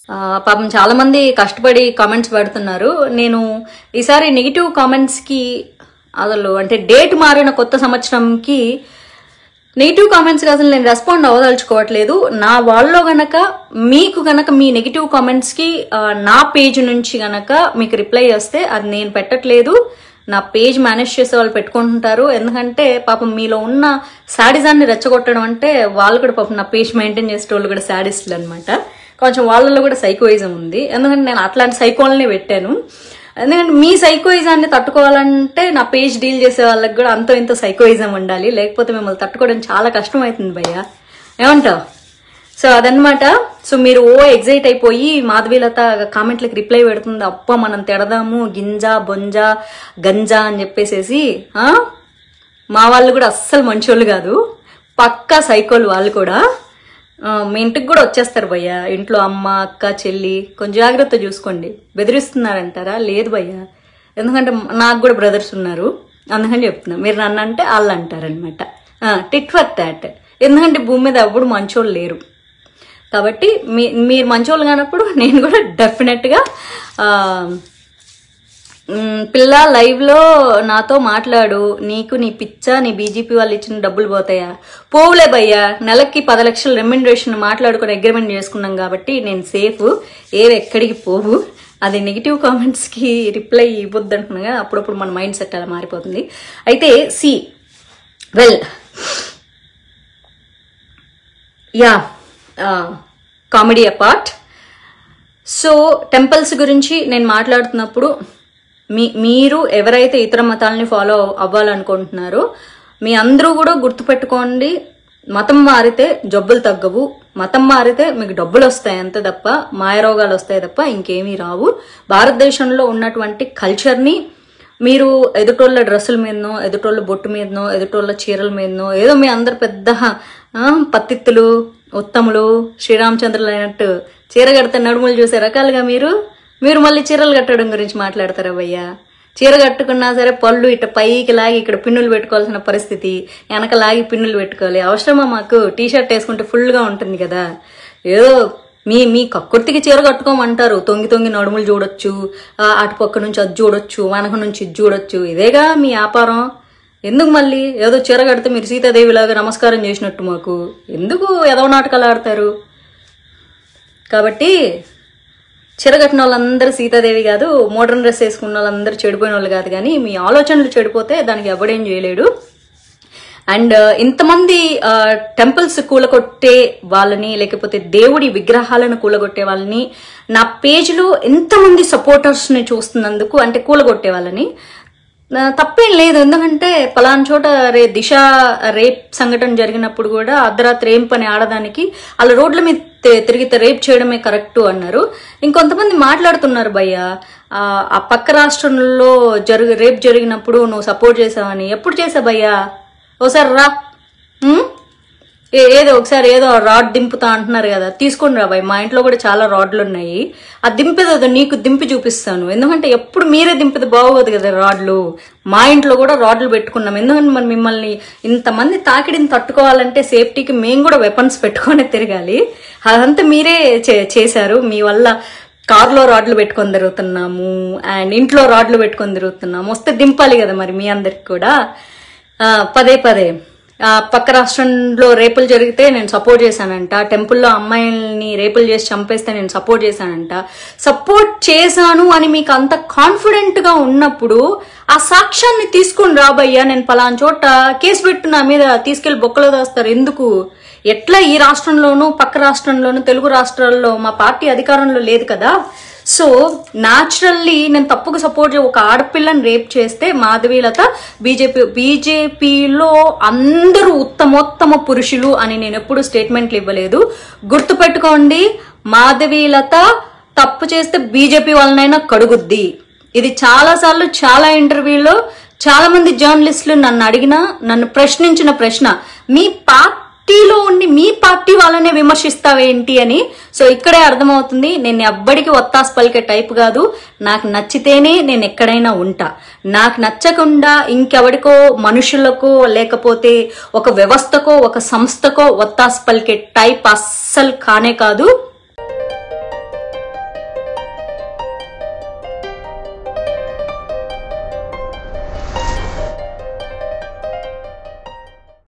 ఆ, పాపం చాలా మంది కష్టపడి కామెంట్స్ పెడుతున్నారు నేను ఈసారి నెగిటివ్ కామెంట్స్ కి అసలు అంటే డేట్ మారిన కొత్త సంవత్సరంకి నెగిటివ్ కామెంట్స్ అసలు నేను రెస్పాండ్ అవ్వదలుచుకోవట్లేదు నా వాళ్ళలో గనక మీకు గనక మీ నెగిటివ్ కామెంట్స్ కి ఆ, నా పేజ్ నుంచి గనక మీకు రిప్లై వస్తే అది నేను పెట్టట్లేదు నా పేజ్ మేనేజ్ చేసే వాళ్ళు పెట్టుకుంటుంటారు ఎందుకంటే పాపం మీలో ఉన్న శాడిజాన్ని రెచ్చగొట్టడం అంటే వాళ్ళు కూడా పాపం నా పేజ్ మెయింటైన్ చేసే వాళ్ళు కూడా శాడిస్టులు అనమాట కొంచెం వాళ్ళలో కూడా సైకోయిజం ఉంది ఎందుకంటే నేను అట్లాంటి సైకోల్ని పెట్టాను ఎందుకంటే మీ సైకోయిజాన్ని తట్టుకోవాలంటే నా పేజ్ డీల్ చేసే వాళ్ళకి కూడా అంతో ఇంతో సైకోయిజం ఉండాలి లేకపోతే మిమ్మల్ని తట్టుకోవడం చాలా కష్టం అవుతుంది భయ్య ఏమంటావు సో అదనమాట సో మీరు ఓ ఎగ్జైట్ అయిపోయి మాధవీలత కామెంట్లకు రిప్లై పెడుతుంది అప్ప మనం తిడదాము గింజ బొంజ గంజా అని చెప్పేసేసి ఆ? మా వాళ్ళు కూడా అస్సలు మంచోళ్ళు కాదు పక్కా సైకోలు వాళ్ళు కూడా ఆ, మీ ఇంటికి కూడా వచ్చేస్తారు భయ్య ఇంట్లో అమ్మ అక్క చెల్లి కొంచెం జాగ్రత్త చూసుకోండి బెదిరిస్తున్నారంటారా లేదు భయ్య ఎందుకంటే నాకు కూడా బ్రదర్స్ ఉన్నారు అందుకని చెప్తున్నా మీరు నన్ను అంటే వాళ్ళు అంటారనమాట టిట్ ఫర్ దాట్ ఎందుకంటే భూమి మీద ఎప్పుడు మంచోళ్ళు లేరు కాబట్టి మీ మీరు మంచోళ్ళు కానప్పుడు నేను కూడా డెఫినెట్గా మ్, పిల్ల లైవ్ లో నాతో మాట్లాడు నీకు నీ పిచ్చ నీ బీజేపీ వాళ్ళు ఇచ్చిన డబ్బులు పోతాయా పోవులే భయ్యా నెలకి పది లక్షల రెమ్యునరేషన్ మాట్లాడుకుని అగ్రిమెంట్ చేసుకున్నాం కాబట్టి నేను సేఫ్ ఏవి ఎక్కడికి పోవు అది నెగిటివ్ కామెంట్స్ కి రిప్లై ఇవ్వద్దు అంటున్నాగా అప్పుడప్పుడు మన మైండ్ సెట్ అలా మారిపోతుంది అయితే see well yeah comedy apart so temples గురించి నేను మాట్లాడుతున్నప్పుడు మీ మీరు ఎవరైతే ఇతర మతాలని ఫాలో అవ్వాలనుకుంటున్నారో మీ అందరూ కూడా గుర్తుపెట్టుకోండి మతం మారితే జబ్బులు తగ్గవు మతం మారితే మీకు డబ్బులు వస్తాయి అంతే తప్ప మాయరోగాలు వస్తాయి తప్ప ఇంకేమీ రావు భారతదేశంలో ఉన్నటువంటి కల్చర్ని మీరు ఎదుటోళ్ళ డ్రెస్సుల మీదనో ఎదుటోళ్ళ బొట్టు మీదనో ఎదుటోళ్ళ చీరల మీదనో ఏదో మీ అందరు పెద్ద ఆ, పత్తిత్తులు ఉత్తములు శ్రీరామచంద్రులు అయినట్టు చీర కడితే నడుములు చూసే రకాలుగా మీరు మీరు మళ్ళీ చీరలు కట్టడం గురించి మాట్లాడతారా భయ్యా చీర కట్టుకున్నా సరే పళ్ళు ఇట్ట పైకి లాగి ఇక్కడ పిన్నులు పెట్టుకోవాల్సిన పరిస్థితి వెనక లాగి పిన్నులు పెట్టుకోవాలి అవసరమా మాకు టీ షర్ట్ వేసుకుంటే ఫుల్గా ఉంటుంది కదా ఏదో మీ మీ కక్కుర్తికి చీర కట్టుకోమంటారు తొంగి తొంగి నడుములు చూడొచ్చు ఆ, అటుపక్క నుంచి అది చూడొచ్చు వెనక నుంచి ఇది చూడొచ్చు ఇదేగా మీ వ్యాపారం ఎందుకు మళ్ళీ ఏదో చీర కడితే మీరు సీతాదేవిలాగా నమస్కారం చేసినట్టు మాకు ఎందుకు ఏదో నాటకాలు ఆడతారు కాబట్టి చీర కట్టిన వాళ్ళందరూ సీతాదేవి కాదు మోడర్న్ డ్రెస్ వేసుకున్న వాళ్ళందరూ చెడిపోయిన వాళ్ళు కాదు కానీ మీ ఆలోచనలు చెడిపోతే దానికి ఎవడేం చేయలేడు అండ్ ఇంతమంది టెంపుల్స్ కూలగొట్టే వాళ్ళని లేకపోతే దేవుడి విగ్రహాలను కూలగొట్టే వాళ్ళని నా పేజ్లో ఎంతమంది సపోర్టర్స్ని చూస్తున్నందుకు అంటే కూలగొట్టే వాళ్ళని ఆ, తప్పేం లేదు ఎందుకంటే పలానా చోట రే దిశ రేప్ సంఘటన జరిగినప్పుడు కూడా అర్ధరాత్రి ఏం పని ఆడదానికి వాళ్ళ రోడ్ల మీద తి- తిరిగితే రేప్ చేయడమే కరెక్ట్ అన్నారు ఇంకొంతమంది మాట్లాడుతున్నారు భయ్య ఆ, ఆ పక్క రాష్ట్రంలో జరుగు రేప్ జరిగినప్పుడు నువ్వు సపోర్ట్ చేసావని ఎప్పుడు చేసావు భయ్యా ఓసారి రా ఉం? ఏ- ఏదో ఒకసారి ఏదో రాడ్ దింపుతా అంటున్నారు కదా తీసుకొని రా బాయ్ మా ఇంట్లో కూడా చాలా రాడ్లు ఉన్నాయి ఆ దింపేదో నీకు దింపి చూపిస్తాను ఎందుకంటే ఎప్పుడు మీరే దింపితే బాగోదు కదా రాడ్లు మా ఇంట్లో కూడా రాడ్లు పెట్టుకున్నాం ఎందుకంటే మరి మిమ్మల్ని ఇంతమంది తాకిడిని తట్టుకోవాలంటే సేఫ్టీకి మేము కూడా వెపన్స్ పెట్టుకొని తిరగాలి అదంతా మీరే చే- చేశారు మీ వల్ల కార్లో రాడ్లు పెట్టుకొని తిరుగుతున్నాము అండ్ ఇంట్లో రాడ్లు పెట్టుకొని తిరుగుతున్నాము వస్తే దింపాలి కదా మరి మీ అందరికి కూడా ఆ, పదే పదే ఆ, పక్క రాష్ట్రంలో రేపులు జరిగితే నేను సపోర్ట్ చేశానంట టెంపుల్లో అమ్మాయిల్ని రేపులు చేసి చంపేస్తే నేను సపోర్ట్ చేశానంట సపోర్ట్ చేశాను అని మీకు అంత కాన్ఫిడెంట్ గా ఉన్నప్పుడు ఆ సాక్ష్యాన్ని తీసుకుని రాబయ్యా నేను పలానా చోట కేసు పెట్టి నా మీద తీసుకెళ్లి బొక్కలో దాస్తారు ఎందుకు ఎట్లా ఈ రాష్ట్రంలోనూ పక్క రాష్ట్రంలోనూ తెలుగు రాష్ట్రాల్లో మా పార్టీ అధికారంలో లేదు కదా సో న్యాచురల్లీ నేను తప్పుకు సపోర్ట్ ఒక ఆడపిల్లని రేప్ చేస్తే మాధవీలత బీజేపీ బీజేపీలో అందరూ ఉత్తమోత్తమ పురుషులు అని నేను ఎప్పుడు స్టేట్మెంట్లు ఇవ్వలేదు గుర్తుపెట్టుకోండి మాధవీలత తప్పు చేస్తే బీజేపీ వాళ్ళనైనా కడుగుద్ది ఇది చాలా సార్లు చాలా ఇంటర్వ్యూలో చాలా మంది జర్నలిస్టులు నన్ను అడిగిన నన్ను ప్రశ్నించిన ప్రశ్న మీ పార్టీలో ఉండి మీ పార్టీ వాళ్ళనే విమర్శిస్తావేంటి అని సో ఇక్కడే అర్థమవుతుంది నేను ఎవ్వడికి ఒత్తాసు పలికే టైప్ కాదు నాకు నచ్చితేనే నేను ఎక్కడైనా ఉంటా నాకు నచ్చకుండా ఇంకెవడికో మనుషులకో లేకపోతే ఒక వ్యవస్థకో ఒక సంస్థకో ఒత్తాసు పలికే టైప్ అస్సలు కానే కాదు